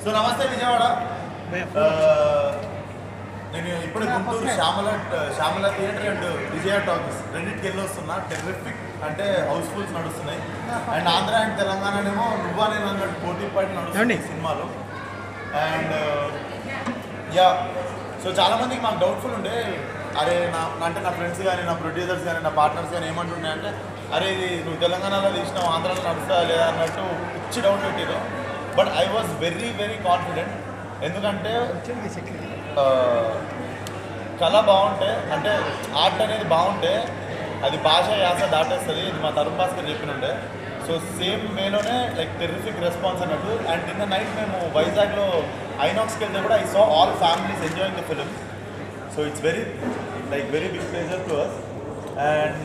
so నమస్తే విజయవాడ ఆ, నేను ఇప్పుడు Guntur Shyamala Shyamala theatre and Vijaya talkies రెండింటికి వెళ్ళి వస్తున్నా టెర్రిఫిక్ అంటే హౌస్ఫుల్స్ నడుస్తున్నాయి అండ్ ఆంధ్ర అండ్ తెలంగాణనేమో నువ్వా నేను అన్నట్టు పోటీ పడి నడుస్తున్నాయి సినిమాలు అండ్ యా సో చాలా మందికి మాకు డౌట్ఫుల్ ఉండే అరే నా అంటే నా ఫ్రెండ్స్ కానీ నా ప్రొడ్యూసర్స్ కానీ నా పార్ట్నర్స్ కానీ ఏమంటుండే అంటే అరే ఇది నువ్వు తెలంగాణలో తీసినావు ఆంధ్రాలో నడుస్తా లేదా అన్నట్టు పిచ్చి డౌట్ పెట్టారు but I was very very confident ఎందుకంటే ఆ, కళ బాగుంటే అంటే ఆర్ట్ అనేది బాగుంటే అది భాష యాస దాటేస్తుంది ఇది మా తరుణ్ భాస్కర్ చెప్పినుండే సో సేమ్ వేలోనే లైక్ టెర్రిఫిక్ రెస్పాన్స్ అన్నట్టు అండ్ నిన్న నైట్ మేము వైజాగ్లో ఐనాక్స్కి వెళ్తే కూడా I saw all families enjoying the film so it's very like very big pleasure to us and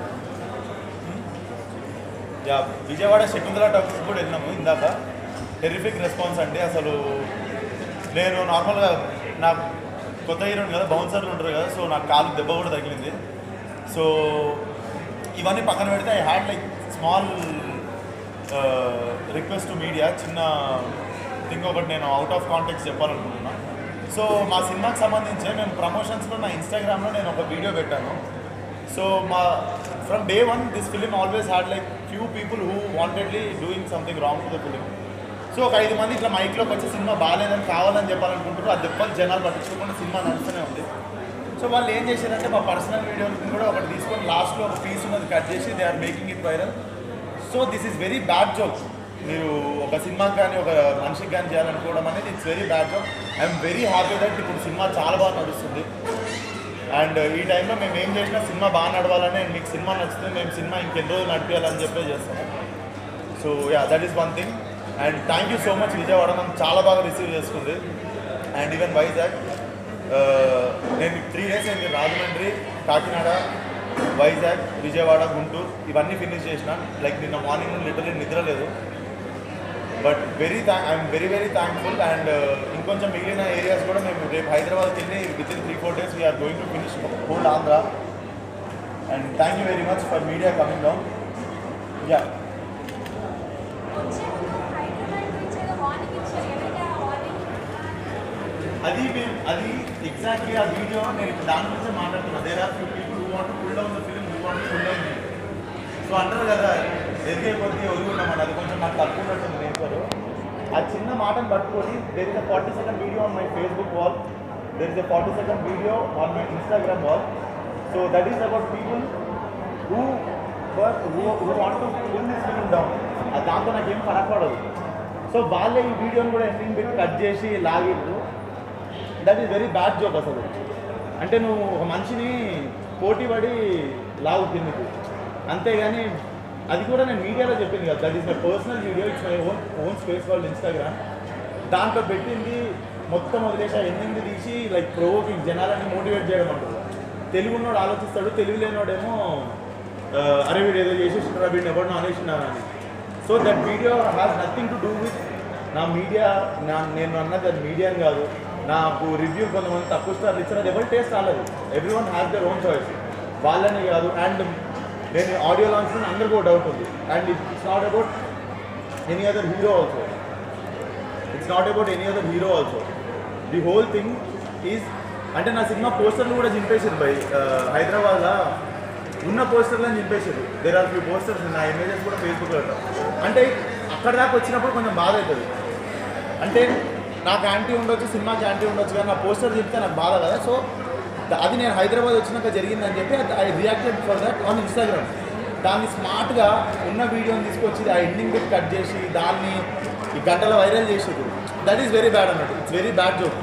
yeah Vijayawada Shakuntala talkies కూడా వెళ్ళినాము ఇందాక టెరిఫిక్ రెస్పాన్స్ అండి అసలు నేను నార్మల్గా నా కొత్త హీరోని కదా బౌన్సర్లు ఉంటారు కదా సో నాకు కాలు దెబ్బ కూడా తగిలింది సో ఇవన్నీ పక్కన పెడితే I had like small request to media చిన్న థింగ్ ఒకటి నేను అవుట్ ఆఫ్ కాంటాక్ట్స్ చెప్పాలనుకుంటున్నా సో మా సినిమాకి సంబంధించి మేము ప్రమోషన్స్లో నా ఇన్స్టాగ్రామ్లో నేను ఒక వీడియో పెట్టాను సో మా from day one this film always had like few people who wantedly doing something wrong to the film so ఒక ఐదు మంది ఇట్లా మైక్లోకి వచ్చి సినిమా బాగాలేదని కావాలని చెప్పాలనుకుంటారు ఆ దెబ్బలు జనాలు పట్టించుకోకుండా సినిమా నడుస్తూనే ఉంది సో వాళ్ళు ఏం చేశారంటే మా పర్సనల్ వీడియోని కూడా ఒకటి తీసుకొని లాస్ట్లో ఒక పీస్ ఉన్నది కట్ చేసి they are making it viral so this is very bad joke మీరు ఒక సినిమాకి కానీ ఒక మనిషికి కానీ చేయాలనుకోవడం అనేది it's very bad joke I'm very happy that ఇప్పుడు సినిమా చాలా బాగా నడుస్తుంది అండ్ ఈ టైంలో మేము ఏం చేసినా సినిమా బాగా నడవాలని and మీకు సినిమా నచ్చితే మేము సినిమా ఇంకెన్ని రోజులు నడిపించాలని చెప్పే చేస్తాము so ya that is one thing and thank you so much Vijayawada మనం చాలా బాగా రిసీవ్ చేసుకుంది అండ్ ఈవెన్ వైజాగ్ ఆ, నేను త్రీ డేస్ అయింది రాజమండ్రి కాకినాడ వైజాగ్ విజయవాడ గుంటూరు ఇవన్నీ ఫినిష్ చేసిన లైక్ నిన్న మార్నింగ్ నుండి లిటరలీ నిద్ర లేదు but very thank I'm very very thankful and ఇంకొంచెం మిగిలిన ఏరియాస్ కూడా మేము రేపు హైదరాబాద్కి వెళ్ళి with in three four days we're going to finish whole Andhra and thank you very much for media coming down ya వచ్చే ముందు హైదరాబాద్ నుంచి ఏదో వార్నింగ్ ఇచ్చారు ఎవరికి ఆ వార్నింగ్ అది మేము అది ఎగ్జాక్ట్లీ ఆ వీడియో నేను ఇప్పుడు దాని గురించి మాట్లాడుతున్నా there are few people who want pull down the film who want pull down so అంటారు కదా ఎదిగే కొద్దీ ఒరుగున్నామని అది కొంచెం నాకు తక్కువ ఉన్నట్టుంది నేర్పారు ఆ చిన్న మాటను పట్టుకొని there is a forty second video on my Facebook wall there is a forty second video on my Instagram wall so that is about people who who who want to pull this film down అది దాంతో నాకేం ఫరక్ పడదు so వాళ్ళే ఈ వీడియోని కూడా ending పెట్టి కట్ చేసి లాగిర్రు that is very bad joke అసలు అంటే నువ్వు ఒక మనిషిని పోటీ పడి లాగు కిందకి అంతేగాని అది కూడా నేను మీడియాలో చెప్పింది కదా that is my personal video it's my own own space వాళ్ళ ఇన్స్టాగ్రామ్ దాంట్లో పెట్టింది మొత్తం వదిలేసి ఆ ఎన్నింది తీసి లైక్ ప్రోవోకింగ్ జనాలని మోటివేట్ చేయడం అంటారు తెలుగున్నోడు ఆలోచిస్తాడు తెలుగు లేనోడేమో ఆ, అరే వీడు ఏదో చేసేసినారా వీడిని ఎవరినో అనేసినారా అని so that video has nothing to do with నా మీడియా నా నేను అన్నది అది మీడియా అని కాదు నాకు రివ్యూ కొంతమంది తక్కువ స్టార్లు ఇచ్చిన అది ఎవరి టేస్ట్ రాలేదు everyone has their own choice వాళ్ళని కాదు అండ్ నేను ఆడియో లాంచ్ అందరికీ ఒక డౌట్ ఉంది and it's not about any other hero also it's not about any other hero also the whole thing is అంటే నా సినిమా పోస్టర్లు కూడా చింపేసారు బై హైదరాబాద్లో ఉన్న పోస్టర్లను చింపేసారు దేర్ ఆర్ ఫ్యూ పోస్టర్స్ నా ఇమేజెస్ కూడా ఫేస్బుక్లో అంటే అక్కడ దాకా వచ్చినప్పుడు కొంచెం బాధ అవుతుంది అంటే నాకు యాంటీ ఉండొచ్చు సినిమాకి యాంటీ ఉండొచ్చు కానీ నా పోస్టర్ చెప్తే నాకు బాధ కదా సో ద- అది నేను హైదరాబాద్ వచ్చినాక జరిగిందని చెప్పి I reacted for that on Instagram దాన్ని స్మార్ట్గా ఉన్న వీడియోని తీసుకొచ్చి ఆ ఎండింగ్ బిట్ కట్ చేసి దాన్ని ఈ గంటల వైరల్ చేసేది దట్ ఈస్ వెరీ బ్యాడ్ అన్నట్టు ఇట్స్ వెరీ బ్యాడ్ జోక్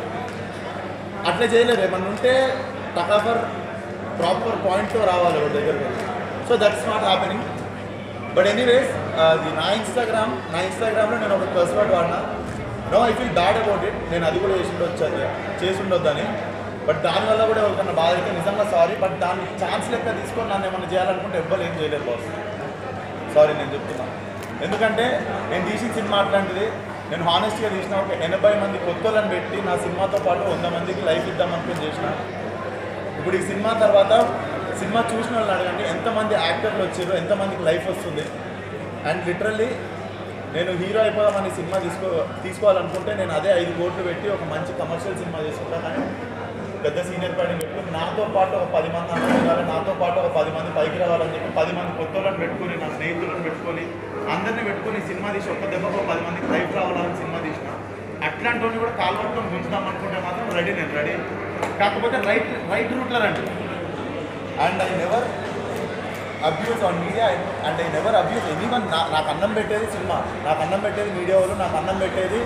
అట్లా చేయలేదు ఏమన్నా ఉంటే టకాఫర్ ప్రాపర్ పాయింట్తో రావాలి ఒక దగ్గరికి so that's not happening but anyways అది నా ఇన్స్టాగ్రామ్ నా ఇన్స్టాగ్రామ్లో నేను ఒక ప్లస్ వర్డ్ వాడినా no I feel bad about it నేను అది కూడా చేసి ఉండొచ్చు అది చేసి ఉండొద్దని బట్ దానివల్ల కూడా ఎవరికన్నా బాధ అయితే నిజంగా సారీ బట్ దాన్ని ఛాన్స్ లెక్క తీసుకొని నన్ను ఏమన్నా చేయాలనుకుంటే ఎవ్వరు ఏం చేయలేదు బాస్ సారీ నేను చెప్తున్నా ఎందుకంటే నేను తీసిన సినిమా అట్లాంటిది నేను హానెస్ట్గా తీసిన ఒక ఎనభై మంది కొత్తలను పెట్టి నా సినిమాతో పాటు వంద మందికి లైఫ్ ఇద్దామనుకుని చేసిన ఇప్పుడు ఈ సినిమా తర్వాత సినిమా చూసిన వాళ్ళని అడగండి ఎంతమంది యాక్టర్లు వచ్చారు ఎంతమందికి లైఫ్ వస్తుంది అండ్ లిటరల్లీ నేను హీరో అయిపోదామని సినిమా తీసుకో తీసుకోవాలనుకుంటే నేను అదే ఐదు కోట్లు పెట్టి ఒక మంచి కమర్షియల్ సినిమా తీసుకుంటా కానీ పెద్ద సీనియర్ పార్టీ పెట్టుకుని నాతో పాటు ఒక పది మంది అందరూ ఉండాలి నాతో పాటు ఒక పది మంది పైకి రావాలని చెప్పి పది మంది కొత్త వాళ్ళని పెట్టుకుని నా స్నేహితులను పెట్టుకొని అందరినీ పెట్టుకొని సినిమా తీసి ఒక్క దెబ్బకు ఒక పది మందికి లైఫ్ రావాలని సినిమా తీసిన అట్లాంటి వాళ్ళని కూడా కాల్వట్టుకొని ఉంచుదాం అనుకుంటే మాత్రం రెడీ నేను రెడీ కాకపోతే రైట్ రైట్ రూట్లో రండి and I never abuse on media and I never abuse anyone నాకు అన్నం పెట్టేది సినిమా నాకు అన్నం పెట్టేది మీడియా వాళ్ళు నాకు అన్నం పెట్టేది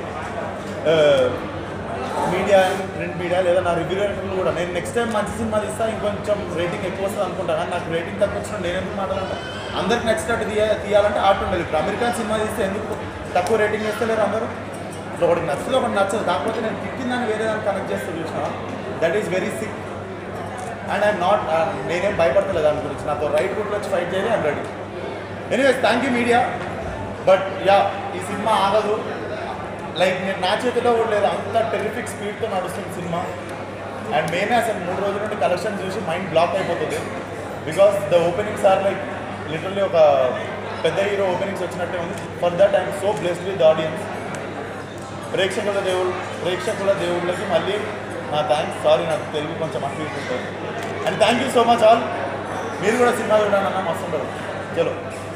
మీడియా ప్రింట్ మీడియా లేదా నా రివ్యూ రైటర్లు కూడా నేను నెక్స్ట్ టైం మంచి సినిమా తీస్తా ఇంకొంచెం రేటింగ్ ఎక్కువ వస్తుంది అనుకుంటా కానీ నాకు రేటింగ్ తక్కువ వచ్చిన నేను ఎందుకు మాట్లాడాలంటే అందరికి నచ్చినట్టు తీయ తీయాలంటే ఆర్ట్ ఉండాలి ఇప్పుడు అమెరికన్ సినిమా తీస్తే ఎందుకు తక్కువ రేటింగ్ ఇస్తలేరు అందరూ ఇప్పుడు ఒకటి నచ్చదు ఒకటి నచ్చదు కాకపోతే నేను తిట్టిన దాన్ని వేరే దాన్ని కనెక్ట్ చేస్తూ చూసిన that is very sick and I'm not నేనేం భయపడతలేదు దాని గురించి నాతో రైట్ రూట్లో వచ్చి ఫైట్ చేయాలి I'm ready anyways thank you media but ya ఈ సినిమా ఆగదు లైక్ నేను నా చేతిలో కూడా లేదు అంత టెరిఫిక్ స్పీడ్తో నడుస్తుంది సినిమా అండ్ మేమే అసలు మూడు రోజుల నుండి కలెక్షన్ చూసి మైండ్ బ్లాక్ అయిపోతుంది because the openings are like literally ఒక పెద్ద హీరో ఓపెనింగ్స్ వచ్చినట్టే ఉంది for that I'm so blessed with audience ప్రేక్షకుల దేవుడు ప్రేక్షకుల దేవుళ్ళకి మళ్ళీ నా థ్యాంక్స్ సారీ నాకు తెలుగు కొంచెం అటు ఇటు ఉంటుంది and thank you so much all మీరు కూడా సినిమా చూడండి అన్న మస్తు ఉంటుంది చలో